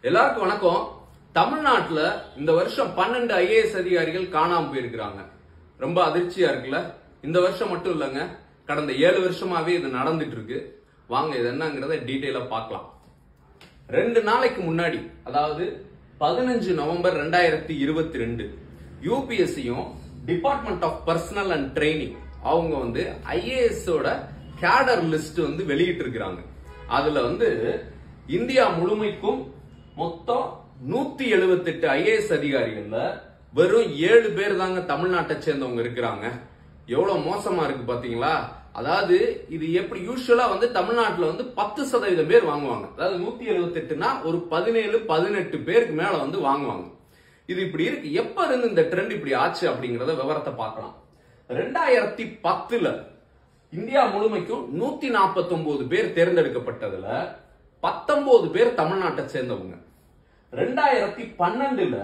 எல்லாருக்கும் வணக்கம் தமிழ்நாட்டுல இந்த வருஷம் பன்னெண்டு ஐஏஎஸ் அதிகாரிகள் காணாம போயிருக்கிறாங்க ரொம்ப அதிர்ச்சியா இருக்குல்ல இந்த வருஷம் மட்டும் இல்லைங்க கடந்த ஏழு வருஷமாவே இது நடந்துட்டு இருக்கு வாங்க இது என்னங்கிறத டீட்டெயிலா பார்க்கலாம் ரெண்டு நாளைக்கு முன்னாடி அதாவது பதினஞ்சு நவம்பர் ரெண்டாயிரத்தி இருபத்தி ரெண்டு யூபிஎஸ்சியும் department of personnel and training அவங்க வந்து ஐஏஎஸ் ஓட கேடர் லிஸ்ட் வந்து வெளியிட்டு இருக்கிறாங்க அதுல வந்து இந்தியா முழுமைக்கும் மொத்தம் நூத்தி எழுபத்தி எட்டு ஐஏஎஸ் அதிகாரிகள்ல வெறும் ஏழு பேர் தாங்க தமிழ்நாட்டை சேர்ந்தவங்க இருக்கிறாங்க எவ்வளவு மோசமா இருக்கு பாத்தீங்களா அதாவது இது எப்படி யூஸ்வலா வந்து தமிழ்நாட்டுல வந்து பத்து சதவீதம் பேர் வாங்குவாங்க அதாவது நூத்தி எழுபத்தி எட்டுனா ஒரு பதினேழு பதினெட்டு பேருக்கு மேல வந்து வாங்குவாங்க இது இப்படி இருக்கு எப்ப இருந்து இந்த ட்ரெண்ட் இப்படி ஆச்சு அப்படிங்கறத விவரத்தை பார்க்கலாம் ரெண்டாயிரத்தி பத்துல இந்தியா முழுமைக்கும் நூத்தி நாற்பத்தி ஒன்பது பேர் தேர்ந்தெடுக்கப்பட்டதுல பத்தொன்பது பேர் தமிழ்நாட்டை சேர்ந்தவங்க ரெண்டாயிரத்தி பன்னெண்டுல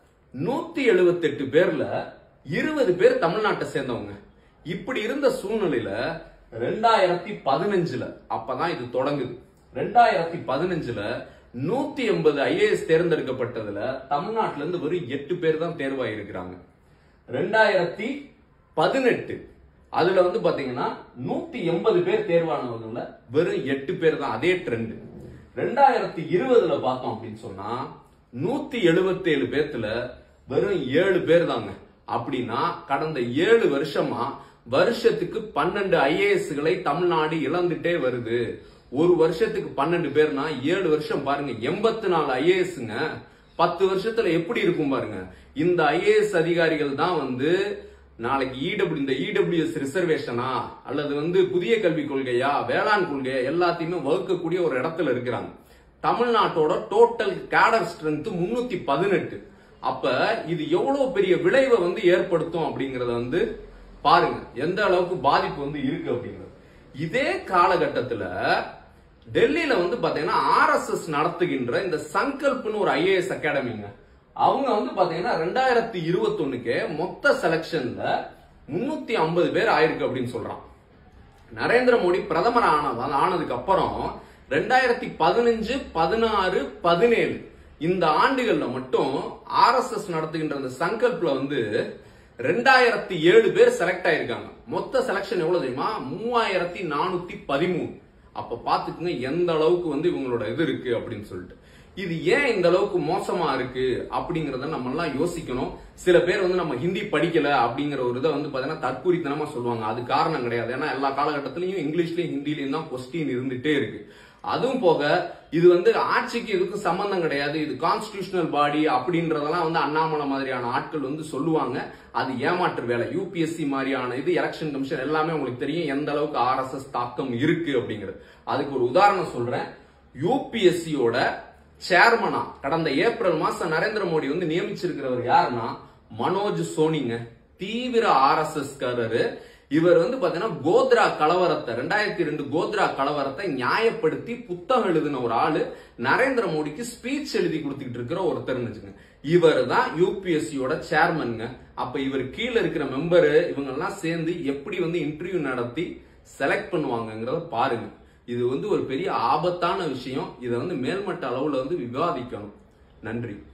நூத்தி எழுபத்தி எட்டு பேர்ல இருபது பேர் தமிழ்நாட்டை சேர்ந்தவங்க இப்படி இருந்த சூழ்நிலையில ரெண்டாயிரத்தி பதினஞ்சுல அப்பதான் இது தொடங்குது ரெண்டாயிரத்தி பதினஞ்சுல நூத்தி எண்பது ஐஏஎஸ் தேர்ந்தெடுக்கப்பட்டதுல தமிழ்நாட்டுல இருந்து வெறும் எட்டு பேர் தான் தேர்வாயிருக்கிறாங்க ரெண்டாயிரத்தி பதினெட்டு அதுல வந்து பாத்தீங்கன்னா நூத்தி எண்பது பேர் தேர்வானவங்கல வெறும் எட்டு பேர் தான் அதே ட்ரெண்ட் ரெண்டாயிரத்தி இருபதுல பார்த்தோம் அப்படின்னு சொன்னா நூத்தி எழுபத்தி ஏழு பேர்த்துல வெறும் ஏழு பேர் தாங்க அப்படின்னா கடந்த ஏழு வருஷமா வருஷத்துக்கு பன்னெண்டு ஐஏஎஸ்களை தமிழ்நாடு இழந்துட்டே வருது ஒரு வருஷத்துக்கு பன்னெண்டு பேர்னா ஏழு வருஷம் பாருங்க எண்பத்தி நாலு ஐஏஎஸ்ங்க பத்து வருஷத்துல எப்படி இருக்கும் பாருங்க இந்த ஐஏஎஸ் அதிகாரிகள் தான் வந்து நாளைக்கு இடபிள்யூ இந்த இடபிள்யூஎஸ் ரிசர்வேஷனா அல்லது வந்து புதிய கல்விக் கொள்கையா வேளாண் கொள்கையா எல்லாத்தையுமே வகுக்கக்கூடிய ஒரு இடத்துல இருக்கிறாங்க தமிழ்நாட்டோட டோட்டல் கேடர் ஸ்ட்ரென்த் முன்னூத்தி பதினெட்டு அப்ப இது எவ்வளவு பெரிய விளைவை வந்து ஏற்படுத்தும் அப்படிங்கறத வந்து பாருங்க எந்த அளவுக்கு பாதிப்பு வந்து இருக்கு அப்படிங்கிறது இதே காலகட்டத்துல டெல்லியில வந்து பாத்தீங்கன்னா ஆர்எஸ்எஸ் நடத்துகின்ற இந்த சங்கல்ப்னு ஒரு ஐஏஎஸ் அகாடமிங்க அவங்க வந்து பாத்தீங்கன்னா ரெண்டாயிரத்தி இருபத்தி ஒண்ணுக்கு மொத்த செலக்ஷன்ல முன்னூத்தி ஐம்பது பேர் ஆயிருக்கு அப்படின்னு சொல்றான் நரேந்திர மோடி பிரதமர் ஆன ஆனதுக்கு அப்புறம் ரெண்டாயிரத்தி பதினஞ்சு பதினாறு பதினேழு இந்த ஆண்டுகள்ல மட்டும் ஆர்எஸ்எஸ் நடத்துகின்ற அந்த சங்கல்ப்ல வந்து ரெண்டாயிரத்தி ஏழு பேர் செலக்ட் ஆயிருக்காங்க மொத்த செலக்ஷன் எவ்வளவு தெரியுமா மூவாயிரத்தி நானூத்தி பதிமூணு அப்ப பாத்துக்குங்க எந்த அளவுக்கு வந்து இவங்களோட இது இருக்கு அப்படின்னு சொல்லிட்டு இது ஏன் இந்த அளவுக்கு மோசமா இருக்கு அப்படிங்கறத நம்ம எல்லாம் யோசிக்கணும் சில பேர் வந்து நம்ம ஹிந்தி படிக்கல அப்படிங்கிற ஒரு இதை வந்து பாத்தீங்கன்னா தற்கூரித்தனமா சொல்லுவாங்க அது காரணம் கிடையாது ஏன்னா எல்லா காலகட்டத்திலயும் இங்கிலீஷ்லயும் ஹிந்திலயும் தான் கொஸ்டின் இருந்துட்டே இருக்கு அதுவும் போக இது வந்து ஆட்சிக்கு இதுக்கும் சம்பந்தம் கிடையாது இது கான்ஸ்டிடியூஷனல் பாடி அப்படின்றதெல்லாம் வந்து அண்ணாமலை மாதிரியான ஆட்கள் வந்து சொல்லுவாங்க அது ஏமாற்று வேலை யூபிஎஸ்சி மாதிரியான இது எலெக்ஷன் கமிஷன் எல்லாமே உங்களுக்கு தெரியும் எந்த அளவுக்கு ஆர்எஸ்எஸ் தாக்கம் இருக்கு அப்படிங்கிறது அதுக்கு ஒரு உதாரணம் சொல்றேன் யூபிஎஸ்சியோட சேர்மனா கடந்த ஏப்ரல் மாசம் நரேந்திர மோடி வந்து நியமிச்சிருக்கிறவர் யாருன்னா மனோஜ் சோனிங்க தீவிர ஆர்எஸ்எஸ் காரரு இவர் வந்து பாத்தீங்கன்னா கோத்ரா கலவரத்தை ரெண்டாயிரத்தி ரெண்டு கோத்ரா கலவரத்தை நியாயப்படுத்தி புத்தகம் எழுதின ஒரு ஆளு நரேந்திர மோடிக்கு ஸ்பீச் எழுதி கொடுத்துக்கிட்டு இருக்கிற ஒருத்தர் வச்சுங்க இவர் தான் யூபிஎஸ்சியோட சேர்மன்ங்க அப்ப இவர் கீழே இருக்கிற மெம்பரு இவங்க எல்லாம் சேர்ந்து எப்படி வந்து இன்டர்வியூ நடத்தி செலக்ட் பண்ணுவாங்கங்கிறத பாருங்க இது வந்து ஒரு பெரிய ஆபத்தான விஷயம் இதை வந்து மேல்மட்ட அளவுல வந்து விவாதிக்கணும் நன்றி